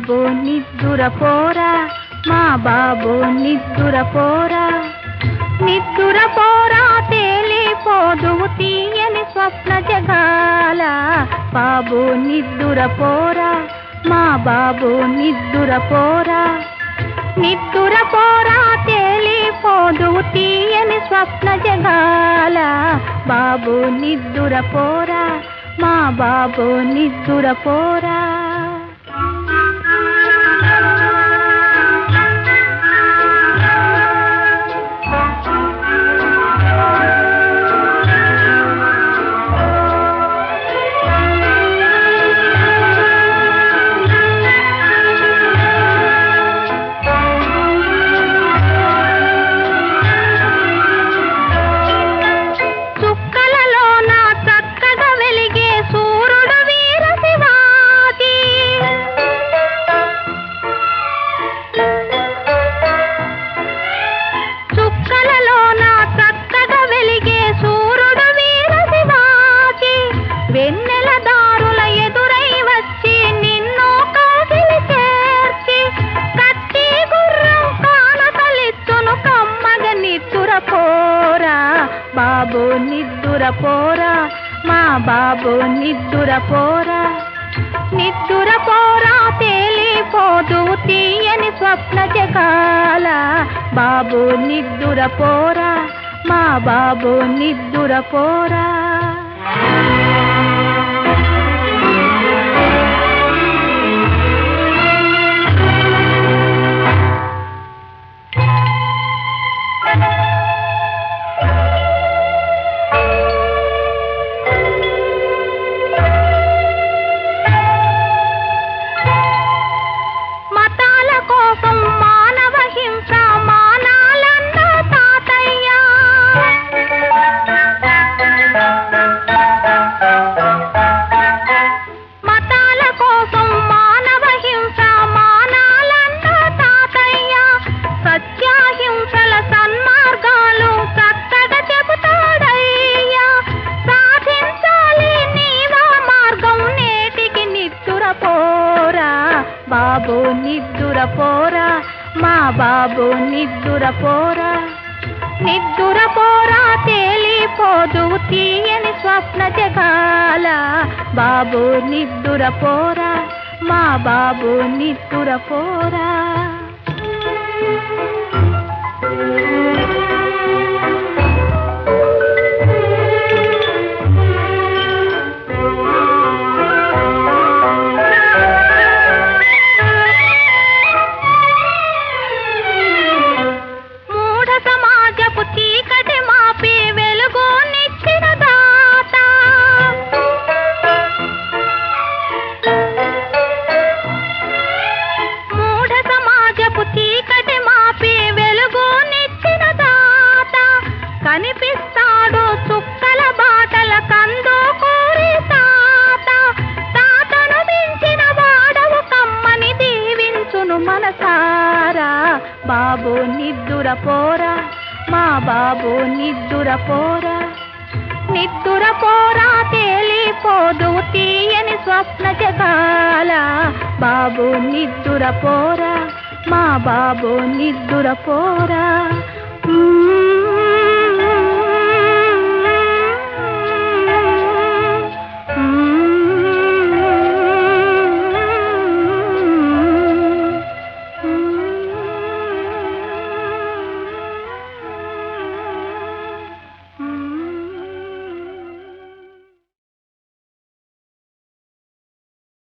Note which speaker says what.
Speaker 1: బాబు నిద్దుర పోరా మా బాబు నిద్దుర పోరా నిద్దుర పోరా తేలిపోదువు తీయని స్వప్న జగాల బాబు నిద్దుర పోరా మా బాబు నిద్దుర పోరా నిద్దుర పోరా తేలిపోదువు తీయని స్వప్న జగాల బాబు నిద్దుర పోరా మా బాబు నిద్దుర పోరా చుక్కలలో నా చక్కగా వెలిగే సూర్యుడు వీర శివాజీ చుక్కలలో నా చక్కగా వెలిగే సూర్యుడు వీర శివాజీ వెన్నెల దారుల ఎదురై వచ్చి నిన్ను కాగిలి చేర్చి కత్తి గుర్రం కానతలిచ్చును కమ్మగ నిద్దుర పోరా బాబు నిద్దుర పోరా మా బాబు నిద్దుర పోరా నిద్దుర పోరా తేలిపోదు తీయని స్వప్న జగాల బాబు నిద్దుర పోరా మా బాబు నిద్దుర పోరా మతాల కోసం మానవ హింస మానాలన్న తాతయ్య మతాల కోసం మానవ హింస మానాలన్న తాతయ్య సత్యాహింసల సన్మార్గాలు చక్కగా చెబుతాడయ్యా సాధించాలి నీవా మార్గం నేటికి నిద్దుర పోరా బాబు నిద్దుర పోరా మా బాబు నిద్దుర పోరా నిద్దుర పోరా తేలిపోదు తీయని స్వప్న జగాల బాబు నిద్దుర పోరా మా బాబు నిద్దుర పోరా మూఢ సమాజపు చీకటి మాపి వెలుగు నిచ్చిన దాత మూఢ సమాజపు చీకటి మాపి వెలుగు నిచ్చిన దాత కనిపిస్తాడు చుక్కల బాటల కందు కోరి తాత తాతను మించిన వాడవు కమ్మని దీవించును మనసారా బాబు నిద్దుర పోరా మా బాబు నిద్దుర పోరా నిద్దుర పోరా తేలిపోదు తీయని స్వప్న జగాల బాబు నిద్దుర పోరా మా బాబు నిద్దుర పోరా మ్మ్.